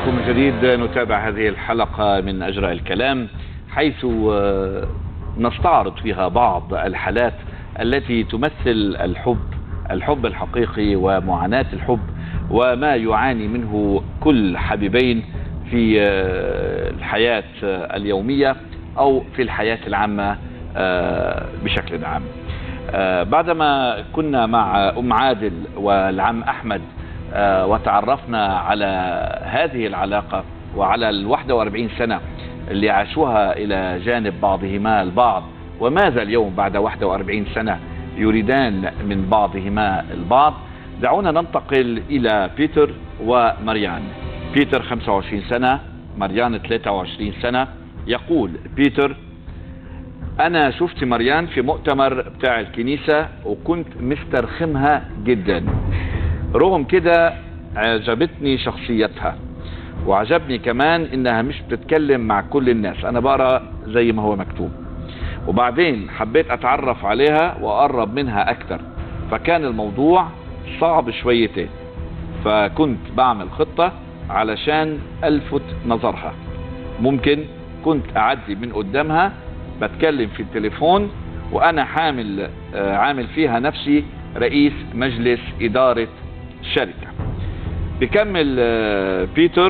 بكم من جديد نتابع هذه الحلقة من أجراء الكلام حيث آه، نستعرض فيها بعض الحالات التي تمثل الحب الحب الحقيقي ومعاناة الحب وما يعاني منه كل حبيبين في آه، الحياة آه، اليومية أو في الحياة العامة آه، بشكل عام آه، بعدما كنا مع أم عادل والعم أحمد آه، وتعرفنا على هذه العلاقة وعلى ال 41 سنة اللي عاشوها إلى جانب بعضهما البعض وماذا اليوم بعد 41 سنة يريدان من بعضهما البعض دعونا ننتقل إلى بيتر ومريان بيتر 25 سنة مريان 23 سنة يقول بيتر انا شفت مريان في مؤتمر بتاع الكنيسة وكنت مسترخمها جدا رغم كده عجبتني شخصيتها وعجبني كمان انها مش بتتكلم مع كل الناس انا بقرا زي ما هو مكتوب وبعدين حبيت اتعرف عليها واقرب منها اكتر فكان الموضوع صعب شويتين فكنت بعمل خطة علشان الفت نظرها ممكن كنت اعدي من قدامها بتكلم في التليفون وانا حامل آه، عامل فيها نفسي رئيس مجلس ادارة شركة بكمل آه، بيتر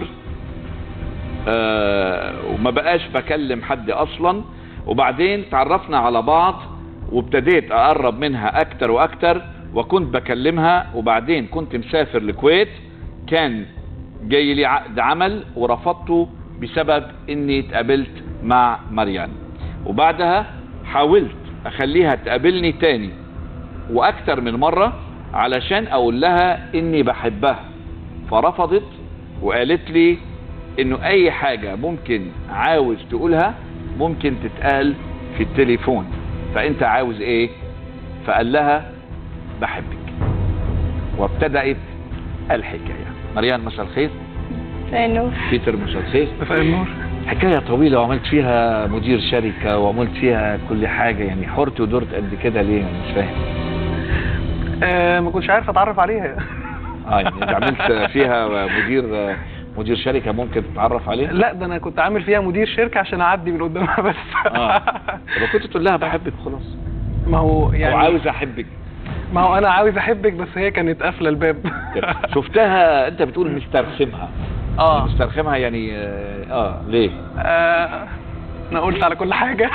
آه، وما بقاش بكلم حد اصلا وبعدين تعرفنا على بعض وابتديت اقرب منها اكتر واكتر وكنت بكلمها وبعدين كنت مسافر الكويت كان جاي لي عقد عمل ورفضته بسبب اني اتقابلت مع مريان وبعدها حاولت اخليها تقابلني تاني واكتر من مرة علشان اقول لها اني بحبها فرفضت وقالت لي انه اي حاجة ممكن عاوز تقولها ممكن تتقال في التليفون فانت عاوز ايه فقال لها بحبك وابتدأت الحكاية مريان مساء الخير لانه بيتر مساء الخير مساء النور حكاية طويلة وعملت فيها مدير شركة وعملت فيها كل حاجة يعني حرت ودرت قد كده ليه أنا مش فاهم آه ما كنتش عارف اتعرف عليها اه يعني انت عملت فيها مدير مدير شركة ممكن تتعرف عليها لا ده انا كنت عامل فيها مدير شركة عشان اعدي من قدامها بس اه طب كنت تقول لها بحبك خلاص ما هو يعني يعني او عاوز احبك ما هو انا عاوز احبك بس هي كانت قافله الباب شفتها انت بتقول مسترخمها اه مسترخمها يعني اه, آه ليه آه، انا قلت على كل حاجة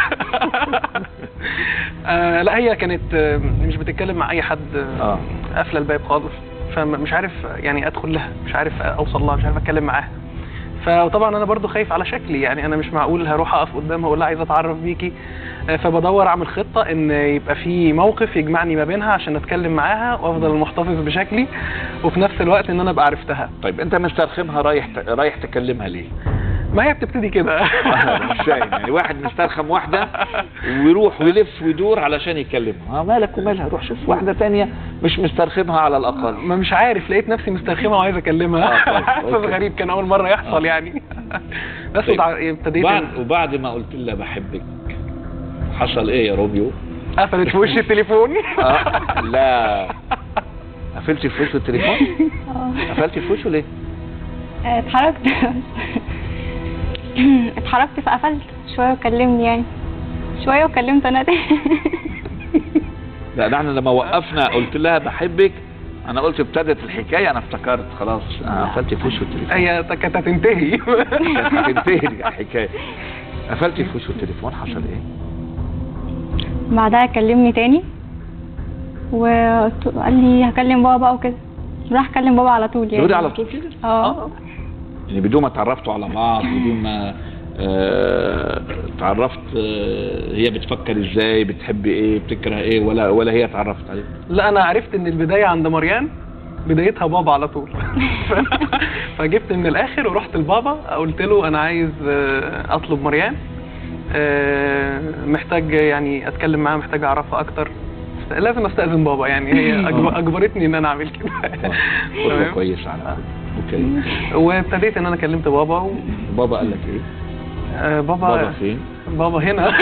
آه لا هي كانت آه، مش بتتكلم مع اي حد آه. آه. قافله الباب خالص فمش عارف يعني ادخل لها مش عارف اوصل لها مش عارف اتكلم معاها فطبعا انا برضو خايف على شكلي يعني انا مش معقول هروح اقف قدامها واقول لها عايز اتعرف بيكي آه، فبدور اعمل خطه ان يبقى في موقف يجمعني ما بينها عشان اتكلم معاها وافضل محتفظ بشكلي وفي نفس الوقت ان انا ابقى عرفتها طيب انت مسترخمها رايح رايح تكلمها ليه ما هي بتبتدي كده أنا مش فاهم يعني واحد مسترخم واحدة ويروح ويلف ويدور علشان يكلمها آه مالك ومالها روح شوف واحدة تانية مش مسترخمها على الأقل ما مش عارف لقيت نفسي مسترخمه وعايز اكلمها آه، طيب، احساس أوكي. غريب كان اول مره يحصل آه. يعني بس طيب. وتع- ابتديت بعد إن- وبعد ما قلت لها بحبك حصل ايه يا روبيو؟ قفلت في وشي التليفون آه لا قفلتي في وشه التليفون؟ اه قفلتي في وشه ليه؟ آه، اتحركت اتحركت فقفلت شوية وكلمني يعني شوية وكلمت انا تاني لا ده احنا لما وقفنا قلت لها بحبك انا قلت ابتدت الحكايه انا افتكرت خلاص انا قفلت في وشه التليفون هي كانت هتنتهي كانت هتنتهي الحكايه قفلتي في وشه التليفون حصل ايه؟ بعدها كلمني تاني وقال لي هكلم بابا بقى وكده راح كلم بابا على طول يعني دوري على طول كده؟ اه يعني بدون ما تعرفتوا على بعض بدون ما آه تعرفت آه هي بتفكر ازاي بتحب ايه بتكره ايه ولا ولا هي اتعرفت عليه لا انا عرفت ان البدايه عند مريان بدايتها بابا على طول فجبت من الاخر ورحت لبابا قلت له انا عايز آه، اطلب مريان آه، محتاج يعني اتكلم معاها محتاج اعرفها اكتر لازم استاذن بابا يعني هي أجب- اجبرتني ان انا اعمل كده خطوه تمام. كويس على فكرة. اوكي وابتديت ان انا كلمت بابا و... بابا قال لك ايه؟ آه، بابا بابا فين؟ بابا هنا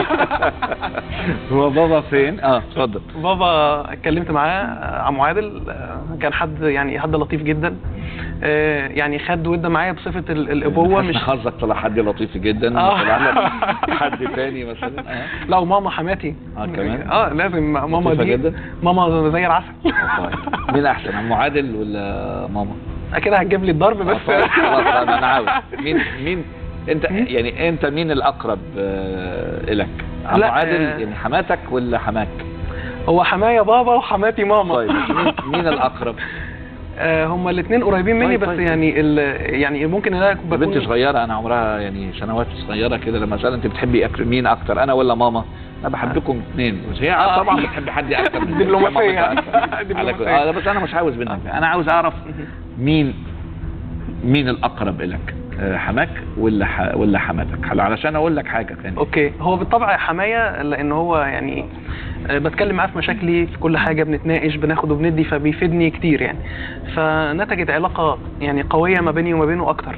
هو بابا فين؟ اه اتفضل بابا اتكلمت معاه آه، عم عادل آه، كان حد يعني حد لطيف جدا آه، يعني خد ود معايا بصفه ال- الابوه مش مش حظك طلع حد لطيف جدا آه. طلع لك حد تاني مثلا اه لا وماما حماتي آه، كمان؟ اه لازم ماما لطيفة دي جدا؟ ماما زي العسل طيب. مين احسن عم عادل ولا ماما؟ كده هتجيب لي الضرب بس آه، طيب، خلاص انا أنا عاوز مين مين انت يعني انت مين الاقرب آه، الك؟ عم لا، عادل آه. يعني حماتك ولا حماك؟ هو حمايا بابا وحماتي ماما طيب مين, مين الاقرب؟ آه هما الاثنين قريبين مني طيب، بس طيب. يعني ال يعني ممكن ان انا بكون بنت صغيره انا عمرها يعني سنوات صغيره كده لما اسال انت بتحبي أكتر مين اكتر انا ولا ماما؟ انا بحبكم اثنين بس هي آه. طبعا بتحب حد اكتر من دبلوماسية. مامتها أكتر. على كل- دبلوماسية. اه بس انا مش عاوز منك انا عاوز اعرف مين مين الاقرب الك؟ آه، حماك ولا ح... ولا حماتك؟ علشان اقول لك حاجه ثانيه اوكي هو بالطبع حماية لان هو يعني آه، بتكلم معاه في مشاكلي في كل حاجه بنتناقش بناخد وبندي فبيفيدني كتير يعني فنتجت علاقه يعني قويه ما بيني وما بينه اكتر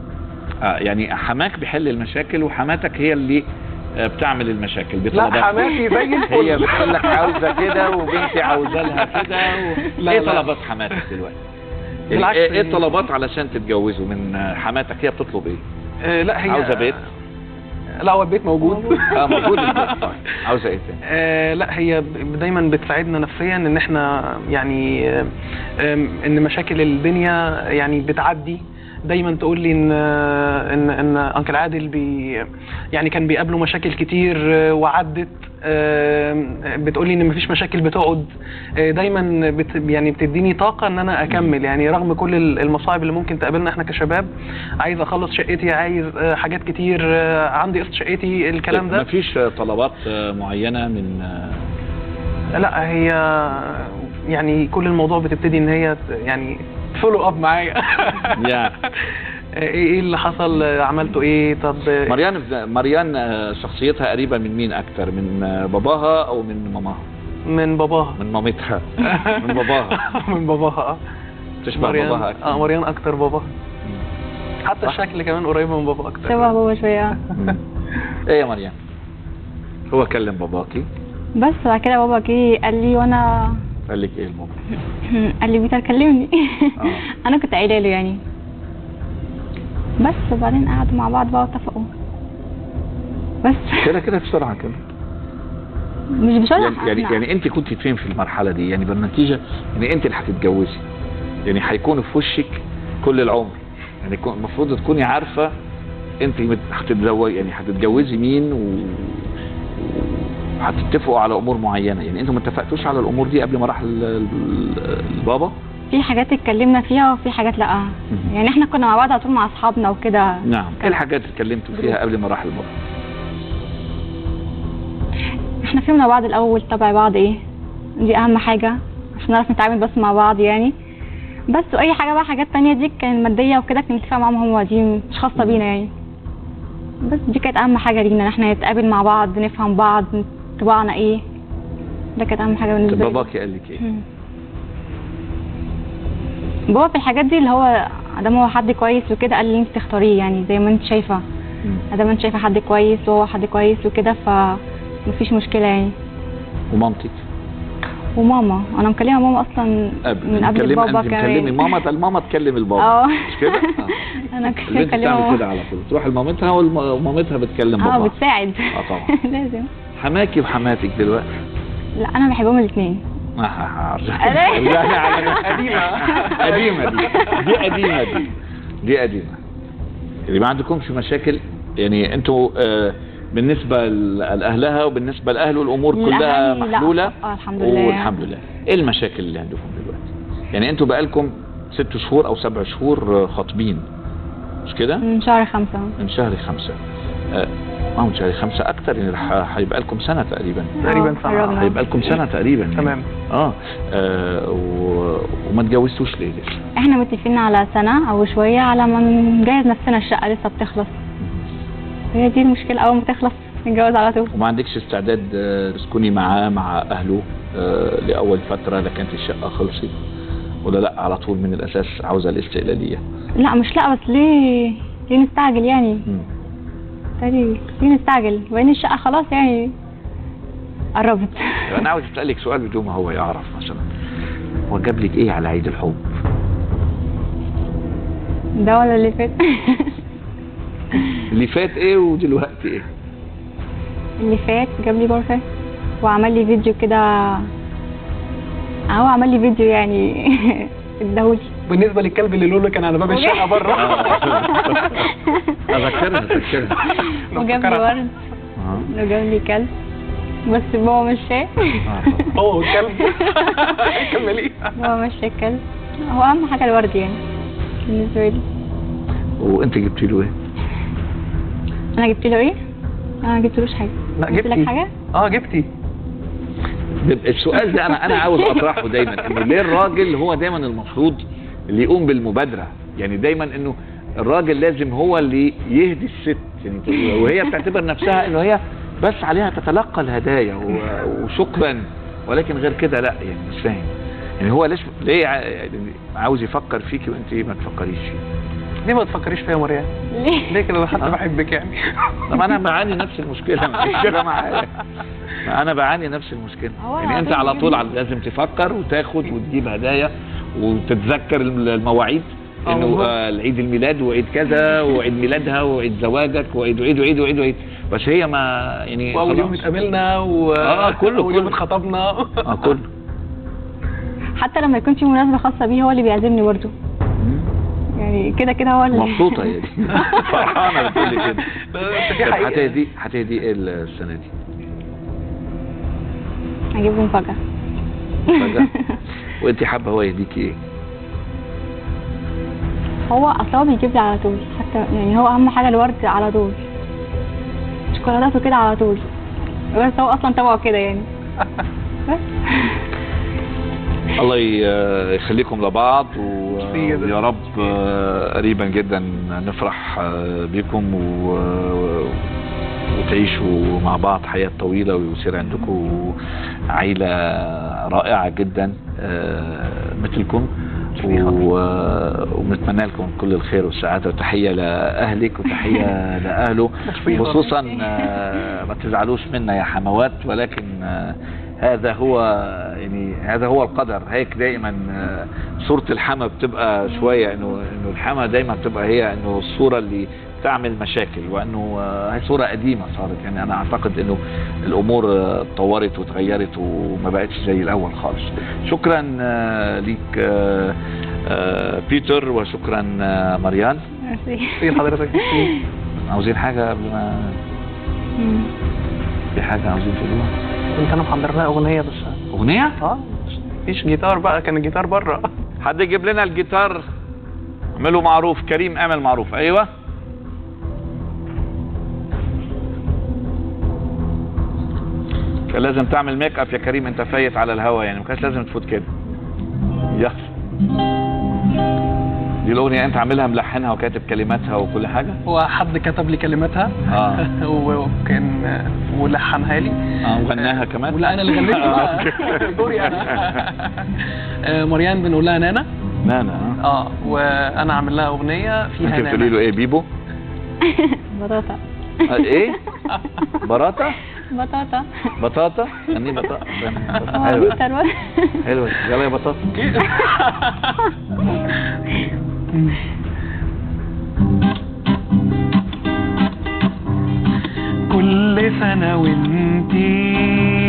آه يعني حماك بيحل المشاكل وحماتك هي اللي آه، بتعمل المشاكل لا بطلباتها حماتي زي الفل هي بتقول لك عاوزه كده وبنتي عاوزه لها كده و... لا، ايه لا. طلبات حماتك دلوقتي؟ يعني بالعكس ايه إيه يعني- الطلبات علشان تتجوزوا من آه، حماتك هي بتطلب ايه؟ آه، لا هي عاوزه بيت؟ لا هو البيت موجود اه موجود البيت طيب عاوزه ايه تاني؟ آه لا هي ب- دايما بتساعدنا نفسيا ان احنا يعني آه، آم، ان مشاكل الدنيا يعني بتعدي دايما تقول لي ان آه، ان ان انكل عادل بي يعني كان بيقابله مشاكل كتير آه، وعدت آم، بتقول لي ان مفيش مشاكل بتقعد آه، دايما بت يعني بتديني طاقه ان انا اكمل يعني رغم كل ال- المصاعب اللي ممكن تقابلنا احنا كشباب عايز اخلص شقتي عايز آه، حاجات كتير آه، عندي قسط شقتي الكلام ده مفيش آه، طلبات آه، معينه من آه، لا هي يعني كل الموضوع بتبتدي ان هي ت- يعني فولو اب معايا يا. ايه ايه اللي حصل عملته ايه طب مريان مريان آه، شخصيتها قريبه من مين اكتر من آه، باباها او من ماماها؟ من باباها من مامتها من باباها من باباها اه تشبه مريان باباها اكتر اه مريان اكتر باباها حتى صح. الشكل كمان قريب من بابا اكتر شبه بابا شوية ايه يا مريم هو كلم باباكي بس بعد كده بابا جه قال لي وانا قال لك ايه الموضوع قال لي بيتر كلمني آه. انا كنت قايله له يعني بس وبعدين قعدوا مع بعض بقى واتفقوا بس كده كده بسرعه كده مش بسرعه يعني يعني, لا. يعني انت كنت فين في المرحله دي يعني بالنتيجه يعني انت اللي هتتجوزي يعني هيكون في وشك كل العمر يعني يكون- المفروض تكوني عارفه انت مت- هتتزوجي يعني هتتجوزي مين و وهتتفقوا على امور معينه يعني انتوا ما اتفقتوش على الامور دي قبل ما راح ال- ال- البابا في حاجات اتكلمنا فيها وفي حاجات لا يعني احنا كنا مع بعض على طول مع اصحابنا وكده نعم ايه الحاجات اللي اتكلمتوا فيها قبل ما راح البابا احنا فهمنا بعض الاول طبع بعض ايه دي اهم حاجه عشان نعرف نتعامل بس مع بعض يعني بس واي حاجه بقى حاجات تانية دي كان ماديه وكده كان نتفق معاهم هم دي مش خاصه بينا يعني بس دي كانت اهم حاجه لينا ان احنا نتقابل مع بعض نفهم بعض طباعنا ايه ده كانت اهم حاجه بالنسبه لي باباكي قال لك ايه مم. بابا في الحاجات دي اللي هو ادام هو حد كويس وكده قال لي انت تختاريه يعني زي ما انت شايفه ادام انت شايفه حد كويس وهو حد كويس وكده ف مفيش مشكله يعني ومامتك وماما انا مكلمه ماما اصلا من قبل مكلمة- بابا انت مكلمي كمان ماما ده الماما تكلم البابا اه مش كده آه. انا البنت مكلمه بتعمل ماما كده على طول تروح لمامتها والم- ومامتها بتكلم اه بابا بتساعد اه طبعا لازم حماكي وحماتك دلوقتي لا انا بحبهم الاثنين آه، آه، أنا- رجعنا على قديمة. قديمة دي دي قديمة دي دي قديمة اللي ما عندكمش مشاكل يعني انتوا آه، بالنسبة ل- لأهلها وبالنسبة لأهله الأمور كلها لأهلي لا. محلولة آه، الحمد لله. والحمد لله ايه المشاكل اللي عندكم دلوقتي يعني انتوا بقالكم ست شهور أو سبع شهور آه، خاطبين مش كده من شهر خمسة من شهر خمسة اه آه، من شهر خمسة أكتر يعني ح- هيبقى لكم سنة تقريبا تقريبا آه، سنة. قربنا. هيبقى لكم سنة تقريبا يعني. تمام اه, آه و... وما اتجوزتوش ليه لسه احنا متفقين على سنة او شوية على ما نجهز نفسنا الشقة لسه بتخلص هي دي المشكلة اول ما تخلص نتجوز على طول وما عندكش استعداد آه، تسكني معاه مع اهله آه لاول فتره لكن الشقه خلصت ولا لا على طول من الاساس عاوزه الاستقلاليه لا مش لا بس ليه ليه نستعجل يعني مم. تاني ليه نستعجل وبعدين الشقة خلاص يعني قربت انا عاوز اسالك سؤال بدون ما هو يعرف مثلا هو جاب لك ايه على عيد الحب ده ولا اللي فات اللي فات ايه ودلوقتي ايه اللي فات جاب لي بارفان وعمل لي فيديو كده هو عمل لي فيديو يعني اداهولي بالنسبه للكلب اللي لونه كان على باب الشقه بره اذكرها اذكرها وجاب لي ورد آه. وجاب لي كلب بس بابا مش شايف آه. هو والكلب كملي بابا مش شايف الكلب هو اهم حاجه الورد يعني بالنسبه لي وانت جبت له ايه انا جبت له ايه انا ما جبتلوش حاجه لا جبت لك جبتي حاجه اه جبتي بيبقى السؤال ده انا انا عاوز اطرحه دايما انه ليه الراجل هو دايما المفروض اللي يقوم بالمبادره يعني دايما انه الراجل لازم هو اللي يهدي الست يعني وهي بتعتبر نفسها انه هي بس عليها تتلقى الهدايا و- وشكرا ولكن غير كده لا يعني مش فاهم يعني هو ليش ليه ع- يعني عاوز يفكر فيكي وانت ما تفكريش فيه ليه ما تفكريش فيا يا مريم ليه ليه كده انا حتى آه. بحبك يعني طب انا بعاني نفس المشكله مفيش كده معايا انا بعاني نفس المشكله هو يعني انت العظيم على طول يعني. على- لازم تفكر وتاخد وتجيب هدايا وتتذكر الم- المواعيد آه انه والله. آه العيد الميلاد وعيد كذا وعيد ميلادها وعيد زواجك وعيد وعيد وعيد وعيد وعيد بس هي ما يعني واول يوم خلاص. اتقابلنا و آه، كله- اول يوم كله. اتخطبنا اه كله حتى لما يكون في مناسبه خاصه بيه هو اللي بيعزمني برضه يعني كده كده هو اللي مبسوطه هي دي فرحانه بتقول لي كده لا، بس دي طب حقيقة. هتهدي هتهدي ايه السنه دي؟ هجيب له مفاجاه فجأة وانت حابه هو يهديكي ايه؟ هو اصلا هو بيجيب لي على طول حتى يعني هو اهم حاجه الورد على طول شوكولاتاته كده على طول بس هو اصلا طبعه كده يعني بس الله ي- يخليكم لبعض و- ميرسي جدا. ويا رب آه، قريبا جدا نفرح آه، بكم و- وتعيشوا مع بعض حياة طويلة ويصير عندكم عيلة رائعة جدا آه، مثلكم و- وبنتمنى لكم كل الخير والسعادة وتحية لأهلك وتحية لأهله مشفية. خصوصا آه، ما تزعلوش منا يا حموات ولكن آه، هذا هو يعني هذا هو القدر هيك دائما آه، صورة الحما بتبقى شوية انه انه الحما دايما بتبقى هي انه الصورة اللي تعمل مشاكل وانه آه، هي صورة قديمة صارت يعني انا اعتقد انه الامور آه، اتطورت وتغيرت وما بقتش زي الاول خالص شكرا آه، ليك آه، آه، بيتر وشكرا آه، مريان ميرسي في حضرتك عاوزين حاجة قبل ما مم. في حاجة عاوزين تقولوها كنت انا محضر لها اغنيه بس اغنية اه مفيش جيتار بقى كان الجيتار بره حد يجيب لنا الجيتار اعملوا معروف كريم اعمل معروف ايوه كان لازم تعمل ميك اب يا كريم انت فايت على الهوا يعني ما كانش لازم تفوت كده يلا دي الاغنيه انت عاملها ملحنها وكاتب كلماتها وكل حاجه هو حد كتب لي كلماتها اه وكان ولحنها لي اه وغناها كمان ولا انا اللي غنيتها آه، أوكي. بقى. دوري انا آه، مريان بنقول لها نانا لا لا آه. اه وانا عامل لها اغنيه فيها انت بتقولي له نانا ايه بيبو بطاطا آه، ايه براطه بطاطا بطاطا غني بطاطا هو حلوة. بيتر بس. حلوة يلا يا بطاطا كل سنة وانتي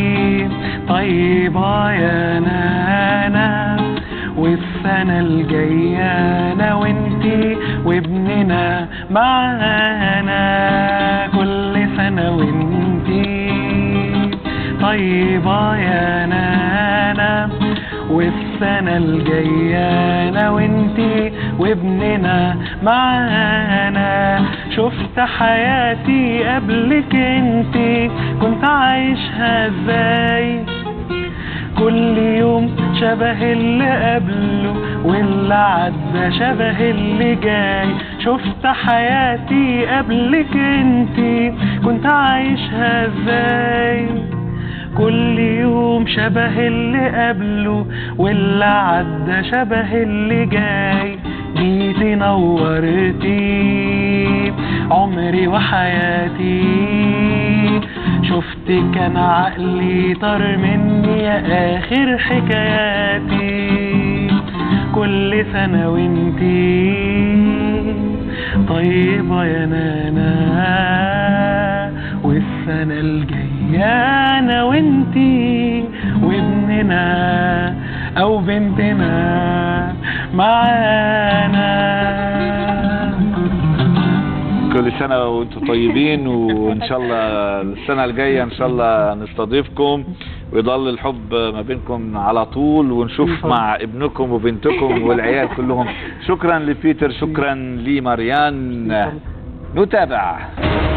طيبة يا نانا والسنة الجاية انا وانتي وابننا معانا كل سنة وانتي طيبة يا نانا والسنة الجاية انا وانتي وابننا معانا شفت حياتي قبلك انتي كنت عايشها ازاي كل يوم شبه اللي قبله واللي عدى شبه اللي جاي شفت حياتي قبلك انتي كنت عايشها ازاي كل يوم شبه اللي قبله واللي عدى شبه اللي جاي جيتي نورتي عمري وحياتي شفت كان عقلي طار مني يا اخر حكاياتي كل سنة وانتي طيبة يا نانا والسنة الجاية أنا وانتي وابننا أو بنتنا معانا كل سنة وانتم طيبين وان شاء الله السنة الجاية ان شاء الله نستضيفكم ويضل الحب ما بينكم على طول ونشوف مع ابنكم وبنتكم والعيال كلهم شكرا لبيتر شكرا لماريان نتابع